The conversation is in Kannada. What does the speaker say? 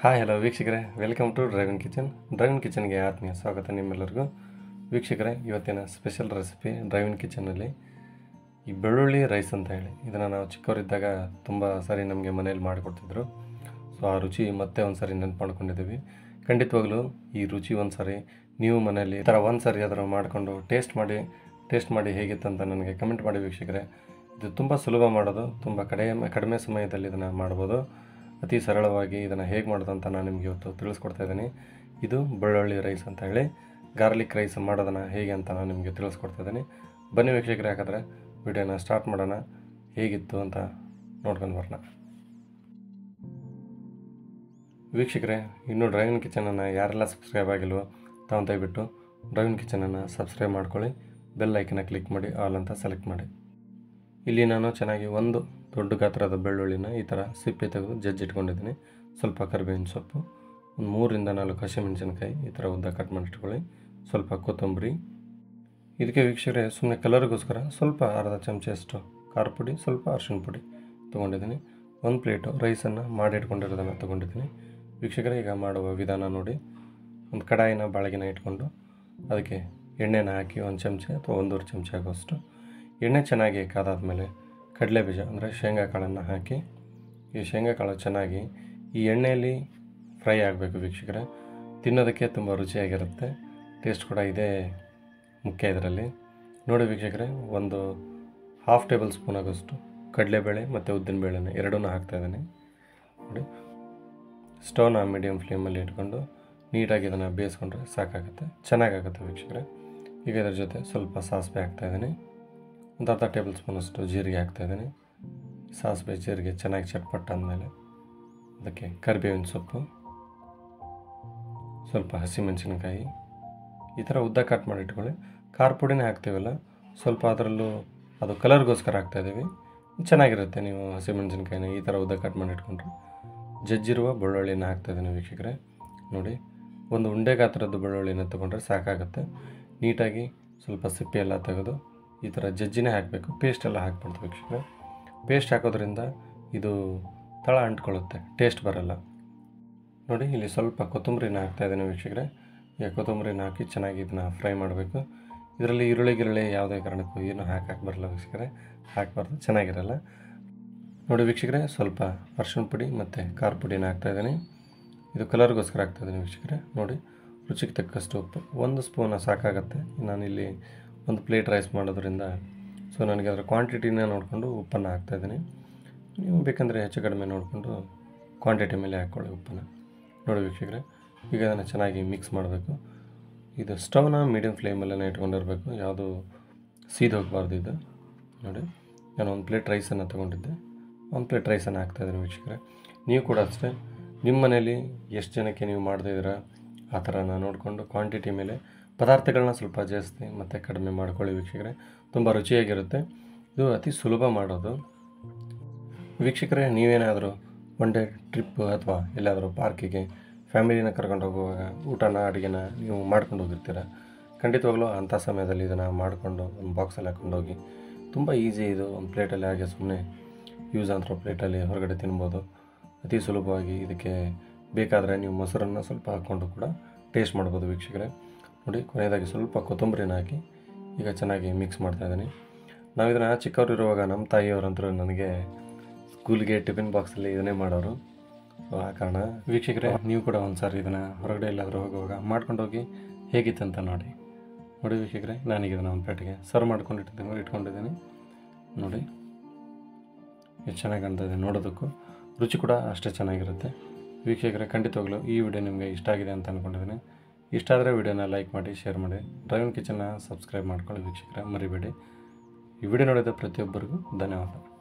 ಹಾಯ್ ಹಲೋ ವೀಕ್ಷಕರೇ welcome to driving kitchen driving ಕಿಚನ್ಗೆ ಆತ್ಮೀಯ ಸ್ವಾಗತ ನಿಮ್ಮೆಲ್ಲರಿಗೂ ವೀಕ್ಷಕರೇ ಇವತ್ತಿನ ಸ್ಪೆಷಲ್ ರೆಸಿಪಿ ಡ್ರೈವಿಂಗ್ ಕಿಚನಲ್ಲಿ ಈ ಬೆಳ್ಳುಳ್ಳಿ ರೈಸ್ ಅಂತ ಹೇಳಿ ಇದನ್ನು ನಾವು ಚಿಕ್ಕವರಿದ್ದಾಗ ತುಂಬ ಸಾರಿ ನಮಗೆ ಮನೇಲಿ ಮಾಡಿಕೊಡ್ತಿದ್ರು ಸೊ ಆ ರುಚಿ ಮತ್ತೆ ಒಂದು ಸಾರಿ ನೆನಪು ಮಾಡ್ಕೊಂಡಿದ್ದೀವಿ ಖಂಡಿತವಾಗ್ಲೂ ಈ ರುಚಿ ಒಂದು ಸಾರಿ ನೀವು ಮನೆಯಲ್ಲಿ ಈ ಥರ ಒಂದು ಸಾರಿ ಅದನ್ನು ಮಾಡಿಕೊಂಡು ಟೇಸ್ಟ್ ಮಾಡಿ ಟೇಸ್ಟ್ ಮಾಡಿ ಹೇಗಿತ್ತು ಅಂತ ನನಗೆ ಕಮೆಂಟ್ ಮಾಡಿ ವೀಕ್ಷಕರೇ ಇದು ತುಂಬ ಸುಲಭ ಮಾಡೋದು ತುಂಬ ಕಡಿಮೆ ಕಡಿಮೆ ಸಮಯದಲ್ಲಿ ಇದನ್ನು ಮಾಡ್ಬೋದು ಅತಿ ಸರಳವಾಗಿ ಇದನ್ನು ಹೇಗೆ ಮಾಡೋದು ಅಂತ ನಾನು ನಿಮಗೆ ಇವತ್ತು ತಿಳಿಸ್ಕೊಡ್ತಾ ಇದ್ದೀನಿ ಇದು ಬೆಳ್ಳುಳ್ಳಿ ರೈಸ್ ಅಂತ ಹೇಳಿ ಗಾರ್ಲಿಕ್ ರೈಸ್ ಮಾಡೋದನ್ನು ಹೇಗೆ ಅಂತ ನಾನು ನಿಮಗೆ ತಿಳಿಸ್ಕೊಡ್ತಾ ಇದ್ದೀನಿ ಬನ್ನಿ ವೀಕ್ಷಕರೇ ಹಾಗಾದರೆ ವಿಡಿಯೋನ ಸ್ಟಾರ್ಟ್ ಮಾಡೋಣ ಹೇಗಿತ್ತು ಅಂತ ನೋಡ್ಕೊಂಡು ಬರೋಣ ವೀಕ್ಷಕರೇ ಇನ್ನೂ ಡ್ರೈವಿಂಗ್ ಕಿಚನನ್ನು ಯಾರೆಲ್ಲ ಸಬ್ಸ್ಕ್ರೈಬ್ ಆಗಿಲ್ವೋ ತಾವು ದಯವಿಟ್ಟು ಡ್ರೈವಿಂಗ್ ಕಿಚನನ್ನು ಸಬ್ಸ್ಕ್ರೈಬ್ ಮಾಡ್ಕೊಳ್ಳಿ ಬೆಲ್ ಐಕನ್ನ ಕ್ಲಿಕ್ ಮಾಡಿ ಆಲ್ ಅಂತ ಸೆಲೆಕ್ಟ್ ಮಾಡಿ ಇಲ್ಲಿ ನಾನು ಚೆನ್ನಾಗಿ ಒಂದು ದೊಡ್ಡ ಗಾತ್ರದ ಬೆಳ್ಳುಳ್ಳಿನ ಈ ಥರ ಸಿಪ್ಪೆ ತೆಗೆದು ಜಜ್ಜಿಟ್ಕೊಂಡಿದ್ದೀನಿ ಸ್ವಲ್ಪ ಕರಿಬೇವಿನ ಸೊಪ್ಪು ಒಂದು ಮೂರಿಂದ ನಾಲ್ಕು ಹಸಿಮೆಣಸಿನ್ಕಾಯಿ ಈ ಥರ ಉದ್ದ ಕಟ್ ಮಾಡಿಟ್ಕೊಳ್ಳಿ ಸ್ವಲ್ಪ ಕೊತ್ತಂಬರಿ ಇದಕ್ಕೆ ವೀಕ್ಷಕರೇ ಸುಮ್ಮನೆ ಕಲರ್ಗೋಸ್ಕರ ಸ್ವಲ್ಪ ಅರ್ಧ ಚಮಚಷ್ಟು ಖಾರ ಪುಡಿ ಸ್ವಲ್ಪ ಅರಿಶಿಣ ಪುಡಿ ತೊಗೊಂಡಿದ್ದೀನಿ ಒಂದು ಪ್ಲೇಟು ರೈಸನ್ನು ಮಾಡಿಟ್ಕೊಂಡಿರೋದನ್ನು ತೊಗೊಂಡಿದ್ದೀನಿ ವೀಕ್ಷಕರೇ ಈಗ ಮಾಡುವ ವಿಧಾನ ನೋಡಿ ಒಂದು ಕಡಾಯಿನ ಬಾಳಗಿನ ಇಟ್ಕೊಂಡು ಅದಕ್ಕೆ ಎಣ್ಣೆನ ಹಾಕಿ ಒಂದು ಚಮಚ ಅಥವಾ ಒಂದೂವರೆ ಚಮಚ ಆಗೋಷ್ಟು ಎಣ್ಣೆ ಚೆನ್ನಾಗಿ ಕಾದಾದ್ಮೇಲೆ ಕಡಲೆ ಬೀಜ ಅಂದರೆ ಶೇಂಗಾ ಕಾಳನ್ನು ಹಾಕಿ ಈ ಶೇಂಗಾ ಕಾಳು ಚೆನ್ನಾಗಿ ಈ ಎಣ್ಣೆಯಲ್ಲಿ ಫ್ರೈ ಆಗಬೇಕು ವೀಕ್ಷಕರೇ ತಿನ್ನೋದಕ್ಕೆ ತುಂಬ ರುಚಿಯಾಗಿರುತ್ತೆ ಟೇಸ್ಟ್ ಕೂಡ ಇದೇ ಮುಖ್ಯ ಇದರಲ್ಲಿ ನೋಡಿ ವೀಕ್ಷಕರೇ ಒಂದು ಹಾಫ್ ಟೇಬಲ್ ಸ್ಪೂನ್ ಆಗೋಷ್ಟು ಕಡಲೆಬೇಳೆ ಮತ್ತು ಉದ್ದಿನಬೇಳೆನ ಎರಡೂ ಹಾಕ್ತಾಯಿದ್ದೀನಿ ನೋಡಿ ಸ್ಟವ್ನ ಮೀಡಿಯಮ್ ಫ್ಲೇಮಲ್ಲಿ ಇಟ್ಕೊಂಡು ನೀಟಾಗಿ ಇದನ್ನು ಬೇಯಿಸ್ಕೊಂಡ್ರೆ ಸಾಕಾಗುತ್ತೆ ಚೆನ್ನಾಗಾಗುತ್ತೆ ವೀಕ್ಷಕರೇ ಈಗ ಇದ್ರ ಜೊತೆ ಸ್ವಲ್ಪ ಸಾಸಿವೆ ಹಾಕ್ತಾಯಿದ್ದೀನಿ ಒಂದು ಅರ್ಧ ಟೇಬಲ್ ಸ್ಪೂನಷ್ಟು ಜೀರಿಗೆ ಹಾಕ್ತಾಯಿದ್ದೀನಿ ಸಾಸಿವೆ ಜೀರಿಗೆ ಚೆನ್ನಾಗಿ ಚಟ್ಪಟ್ಟ ಅಂದಮೇಲೆ ಅದಕ್ಕೆ ಕರಿಬೇವಿನ ಸೊಪ್ಪು ಸ್ವಲ್ಪ ಹಸಿಮೆಣಸಿನಕಾಯಿ ಈ ಥರ ಉದ್ದ ಕಟ್ ಮಾಡಿ ಇಟ್ಕೊಳ್ಳಿ ಖಾರ ಪುಡಿನೇ ಹಾಕ್ತೀವಲ್ಲ ಸ್ವಲ್ಪ ಅದರಲ್ಲೂ ಅದು ಕಲರ್ಗೋಸ್ಕರ ಹಾಕ್ತಾಯಿದ್ದೀವಿ ಚೆನ್ನಾಗಿರುತ್ತೆ ನೀವು ಹಸಿಮೆಣಸಿನ್ಕಾಯಿನ ಈ ಥರ ಉದ್ದ ಕಟ್ ಮಾಡಿ ಇಟ್ಕೊಂಡ್ರೆ ಜಜ್ಜಿರುವ ಬೆಳ್ಳುಳ್ಳಿನ ಹಾಕ್ತಾಯಿದ್ದೀನಿ ವೀಕ್ಷಕರೇ ನೋಡಿ ಒಂದು ಉಂಡೆ ಗಾತ್ರದ ಬೆಳ್ಳುಳ್ಳಿನ ತೊಗೊಂಡ್ರೆ ಸಾಕಾಗುತ್ತೆ ನೀಟಾಗಿ ಸ್ವಲ್ಪ ಸಿಪ್ಪೆ ಎಲ್ಲ ತೆಗೆದು ಈ ಥರ ಜಜ್ಜಿನೇ ಹಾಕಬೇಕು ಪೇಸ್ಟ್ ಎಲ್ಲ ಹಾಕ್ಬಾರ್ದು ವೀಕ್ಷಕರೇ ಪೇಸ್ಟ್ ಹಾಕೋದ್ರಿಂದ ಇದು ತಳ ಅಂಟ್ಕೊಳ್ಳುತ್ತೆ ಟೇಸ್ಟ್ ಬರಲ್ಲ ನೋಡಿ ಇಲ್ಲಿ ಸ್ವಲ್ಪ ಕೊತ್ತಂಬರಿನ ಹಾಕ್ತಾಯಿದ್ದೀನಿ ವೀಕ್ಷಕರೇ ಈಗ ಕೊತ್ತಂಬರಿನ ಹಾಕಿ ಚೆನ್ನಾಗಿ ಇದನ್ನ ಫ್ರೈ ಮಾಡಬೇಕು ಇದರಲ್ಲಿ ಈರುಳ್ಳಿ ಗಿರುಳ್ಳಿ ಯಾವುದೇ ಕಾರಣಕ್ಕೂ ಏನು ಹಾಕಕ್ಕೆ ಬರಲ್ಲ ವೀಕ್ಷಕರೇ ಹಾಕಬಾರ್ದು ಚೆನ್ನಾಗಿರಲ್ಲ ನೋಡಿ ವೀಕ್ಷಕರೇ ಸ್ವಲ್ಪ ಅರ್ಶಿಣ ಪುಡಿ ಮತ್ತು ಖಾರ ಪುಡಿನ ಹಾಕ್ತಾಯಿದ್ದೀನಿ ಇದು ಕಲರ್ಗೋಸ್ಕರ ಹಾಕ್ತಾಯಿದ್ದೀನಿ ವೀಕ್ಷಕರೇ ನೋಡಿ ರುಚಿಗೆ ತಕ್ಕಷ್ಟು ಉಪ್ಪು ಒಂದು ಸ್ಪೂನ ಸಾಕಾಗತ್ತೆ ನಾನಿಲ್ಲಿ ಒಂದು ಪ್ಲೇಟ್ ರೈಸ್ ಮಾಡೋದ್ರಿಂದ ಸೊ ನನಗೆ ಅದರ ಕ್ವಾಂಟಿಟಿನ ನೋಡಿಕೊಂಡು ಉಪ್ಪನ್ನು ಹಾಕ್ತಾಯಿದ್ದೀನಿ ನೀವು ಬೇಕಂದರೆ ಹೆಚ್ಚು ಕಡಿಮೆ ನೋಡಿಕೊಂಡು ಕ್ವಾಂಟಿಟಿ ಮೇಲೆ ಹಾಕ್ಕೊಳ್ಳಿ ಉಪ್ಪನ್ನು ನೋಡಿ ವೀಕ್ಷಕರೇ ಈಗ ಅದನ್ನು ಚೆನ್ನಾಗಿ ಮಿಕ್ಸ್ ಮಾಡಬೇಕು ಇದು ಸ್ಟವ್ನ ಮೀಡಿಯಮ್ ಫ್ಲೇಮಲ್ಲೇ ಇಟ್ಕೊಂಡಿರಬೇಕು ಯಾವುದು ಸೀದ್ ಹೋಗಬಾರ್ದು ಇದು ನೋಡಿ ನಾನು ಒಂದು ಪ್ಲೇಟ್ ರೈಸನ್ನು ತೊಗೊಂಡಿದ್ದೆ ಒಂದು ಪ್ಲೇಟ್ ರೈಸನ್ನು ಹಾಕ್ತಾಯಿದ್ದೀನಿ ವೀಕ್ಷಕರೇ ನೀವು ಕೂಡ ಅಷ್ಟೇ ನಿಮ್ಮ ಮನೇಲಿ ಎಷ್ಟು ಜನಕ್ಕೆ ನೀವು ಮಾಡ್ತಾಯಿದ್ದೀರಾ ಆ ಥರನ ನೋಡಿಕೊಂಡು ಕ್ವಾಂಟಿಟಿ ಮೇಲೆ ಪದಾರ್ಥಗಳನ್ನ ಸ್ವಲ್ಪ ಜಾಸ್ತಿ ಮತ್ತು ಕಡಿಮೆ ಮಾಡ್ಕೊಳ್ಳಿ ವೀಕ್ಷಕರೇ ತುಂಬ ರುಚಿಯಾಗಿರುತ್ತೆ ಇದು ಅತಿ ಸುಲಭ ಮಾಡೋದು ವೀಕ್ಷಕರೇ ನೀವೇನಾದರೂ ಒನ್ ಡೇ ಟ್ರಿಪ್ ಅಥವಾ ಎಲ್ಲಾದರೂ ಪಾರ್ಕಿಗೆ ಫ್ಯಾಮಿಲಿನ ಕರ್ಕೊಂಡು ಹೋಗುವಾಗ ಊಟನ ಅಡುಗೆನ ನೀವು ಮಾಡ್ಕೊಂಡು ಹೋಗಿರ್ತೀರ ಖಂಡಿತವಾಗ್ಲೂ ಅಂಥ ಸಮಯದಲ್ಲಿ ಇದನ್ನು ಮಾಡಿಕೊಂಡು ಒಂದು ಬಾಕ್ಸಲ್ಲಿ ಹಾಕ್ಕೊಂಡು ಹೋಗಿ ತುಂಬ ಈಸಿ ಇದು ಒಂದು ಪ್ಲೇಟಲ್ಲಿ ಹಾಗೆ ಸುಮ್ಮನೆ ಯೂಸ್ ಅಂತಿರೋ ಪ್ಲೇಟಲ್ಲಿ ಹೊರಗಡೆ ತಿನ್ಬೋದು ಅತಿ ಸುಲಭವಾಗಿ ಇದಕ್ಕೆ ಬೇಕಾದರೆ ನೀವು ಮೊಸರನ್ನು ಸ್ವಲ್ಪ ಹಾಕ್ಕೊಂಡು ಕೂಡ ಟೇಸ್ಟ್ ಮಾಡ್ಬೋದು ವೀಕ್ಷಕರೇ ನೋಡಿ ಕೊನೆಯದಾಗಿ ಸ್ವಲ್ಪ ಕೊತ್ತಂಬರಿನ ಹಾಕಿ ಈಗ ಚೆನ್ನಾಗಿ ಮಿಕ್ಸ್ ಮಾಡ್ತಾಯಿದ್ದೀನಿ ನಾವು ಇದನ್ನು ಚಿಕ್ಕವರಿರುವಾಗ ನಮ್ಮ ತಾಯಿಯವರಂತರೂ ನನಗೆ ಸ್ಕೂಲ್ಗೆ ಟಿಫಿನ್ ಬಾಕ್ಸಲ್ಲಿ ಇದನ್ನೇ ಮಾಡೋರು ಸೊ ಆ ಕಾರಣ ವೀಕ್ಷಕರೇ ನೀವು ಕೂಡ ಒಂದು ಸಾರಿ ಇದನ್ನು ಹೊರಗಡೆ ಎಲ್ಲಾದರೂ ಹೋಗುವಾಗ ಮಾಡ್ಕೊಂಡು ಹೋಗಿ ಹೇಗಿತ್ತು ಅಂತ ನೋಡಿ ನೋಡಿ ವೀಕ್ಷಕರೇ ನಾನೀಗ ಇದನ್ನು ಒಂದು ಪ್ಲೇಟಿಗೆ ಸರ್ವ್ ಮಾಡ್ಕೊಂಡು ಇಟ್ಟಿದ್ದೀನಿ ಇಟ್ಕೊಂಡಿದ್ದೀನಿ ನೋಡಿ ಎಷ್ಟು ಚೆನ್ನಾಗಿ ಕಾಣ್ತಾ ಇದೆ ನೋಡೋದಕ್ಕೂ ರುಚಿ ಕೂಡ ಅಷ್ಟೇ ಚೆನ್ನಾಗಿರುತ್ತೆ ವೀಕ್ಷಕರೇ ಖಂಡಿತವಾಗ್ಲೂ ಈ ವಿಡಿಯೋ ನಿಮಗೆ ಇಷ್ಟ ಆಗಿದೆ ಅಂತ ಅಂದ್ಕೊಂಡಿದ್ದೀನಿ ಇಷ್ಟ ಆದರೆ ವಿಡಿಯೋನ ಲೈಕ್ ಮಾಡಿ ಶೇರ್ ಮಾಡಿ ಡ್ರೈವಿಂಗ್ ಕಿಚನ್ನ ಸಬ್ಸ್ಕ್ರೈಬ್ ಮಾಡ್ಕೊಳ್ಳಿ ವೀಕ್ಷಕರೇ ಮರಿಬೇಡಿ ಈ ವಿಡಿಯೋ ನೋಡಿದ ಪ್ರತಿಯೊಬ್ಬರಿಗೂ ಧನ್ಯವಾದ